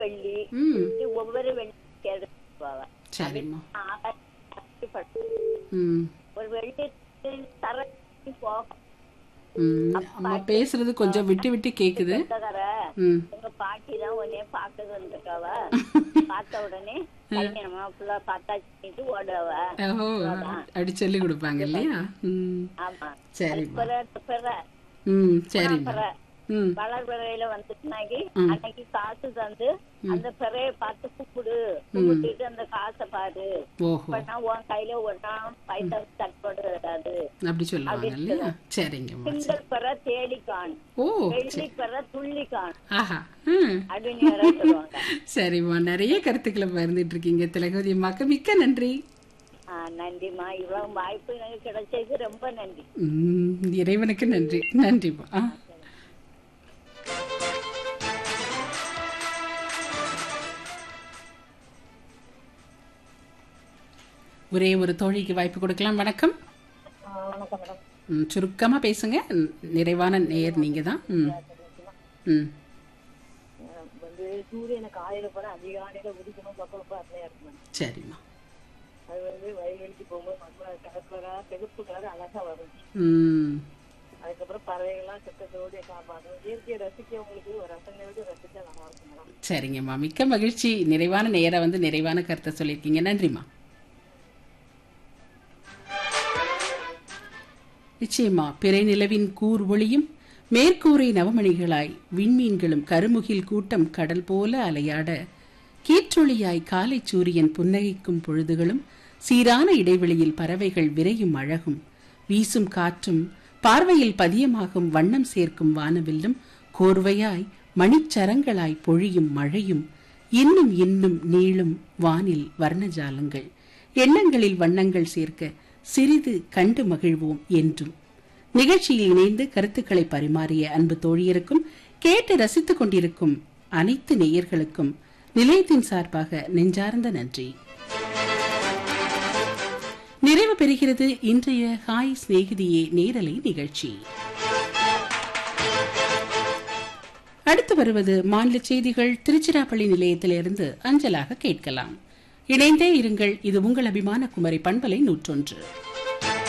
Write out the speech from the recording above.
வெள்ளி ம் இப்படி ஒவ்வொரு வெள்ளி எடுத்துக்குவாங்க சரிம்மா ஆசைப்பட்டு ம் ஒரு வெள்ளி தர போகும் ம் அம்மா பேசுறது கொஞ்சம் விட்டு விட்டு கேக்குது சொந்தக்கார ம் உங்க பாட்டி தான் உடனே பார்க்க வந்திருக்காவ பார்த்த உடனே கல்யாணமா ஃபுல்லா பார்த்தாச்சு ஓடுவ ஓஹோ அப்படி சொல்லி கொடுப்பாங்க இல்லையா ம் ஆமா சரிம்மா பிற பிற ம் சரிம்மா பிற ம் வளர் பிறையில வந்துட்டுனாக்கி அன்னைக்கு காசு தந்து அந்த பிறைய பார்த்து கூப்பிடு கூப்பிட்டுட்டு அந்த காசை பாரு ஓஹோ பண்ணா உன் கையில ஒன்னா பைசா தட்டுப்பாடு வராது அப்படி சொல்லுவாங்க இல்லையா சரிங்கம்மா சரி திங்கள் பிற தேடி காண் ஓ வெள்ளி பிற துள்ளி காண் ஆஹா ம் அப்படின்னு யாராவது சொல்லுவாங்க சரிம்மா நிறைய கருத்துக்களை பகிர்ந்துட்டு இருக்கீங்க திலகவதி அம்மாக்கு மிக்க நன்றி ஆ, நன்றிம்மா இவ்வளவு வாய்ப்பு எனக்கு கிடைச்சதுக்கு ரொம்ப நன்றி ம், இறைவனுக்கு நன்றி நன்றிம்மா ஆ ஒரே ஒரு தோழிக்கு வாய்ப்பு கொடுக்கலாம் வணக்கம் வணக்கம் மேடம் ம், சுருக்கமா பேசுங்க ம், நிறைவான நேர் நீங்க தான் ம் ம் வந்து சூரியனை காலையில போனா அதிகாலையில உதிக்கணும் பக்கம் அசையா இருக்கு மேடம் சரிம்மா அது வந்து வயல்வெளிக்கு போகும்போது மண்ணு கலக்கலரா செகுப்பு கலர் அழகா வரும் ம் அதுக்கப்புறம் பறவைகள்லாம் செத்தத்தோடு காப்பாடும் இயற்கையை ரசிக்கவங்களுக்கு ஒரு ரசனையோடு ரசிச்சா நல்லா இருக்கும் மேடம் சரிங்கம்மா மிக்க மகிழ்ச்சி நிறைவான நேரா வந்து நிறைவான கருத்தை சொல்லியிருக்கீங்க நன்றிம்மா நிச்சயமா பிறை நிலவின் கூர் ஒளியும் மேற்கூரை நவமணிகளாய் விண்மீன்களும் கருமுகில் கூட்டம் கடல் போல அலையாட கீற்றொளியாய் காலை சூரியன் புன்னகைக்கும் பொழுதுகளும் சீரான இடைவெளியில் பறவைகள் விரையும் அழகும் வீசும் காற்றும் பார்வையில் பதியமாகும் வண்ணம் சேர்க்கும் வானவில்லும் கோர்வையாய் மணிச்சரங்களாய் பொழியும் மழையும் இன்னும் இன்னும் நீளும் வானில் வர்ணஜாலங்கள் எண்ணங்களில் வண்ணங்கள் சேர்க்க சிறிது கண்டு மகிழ்வோம் என்றும் நிகழ்ச்சியில் இணைந்து கருத்துக்களை பரிமாறிய அன்பு தோழியருக்கும் கேட்டு ரசித்துக் கொண்டிருக்கும் அனைத்து நேயர்களுக்கும் நிலையத்தின் சார்பாக நெஞ்சார்ந்த நன்றி நிறைவு பெறுகிறது இன்றைய ஹாய் சிநேகிதியே நேரலை நிகழ்ச்சி அடுத்து வருவது மாநில செய்திகள் திருச்சிராப்பள்ளி நிலையத்திலிருந்து அஞ்சலாக கேட்கலாம் இணைந்தே இருங்கள் இது உங்கள் அபிமான குமரி பண்பலை நூற்றொன்று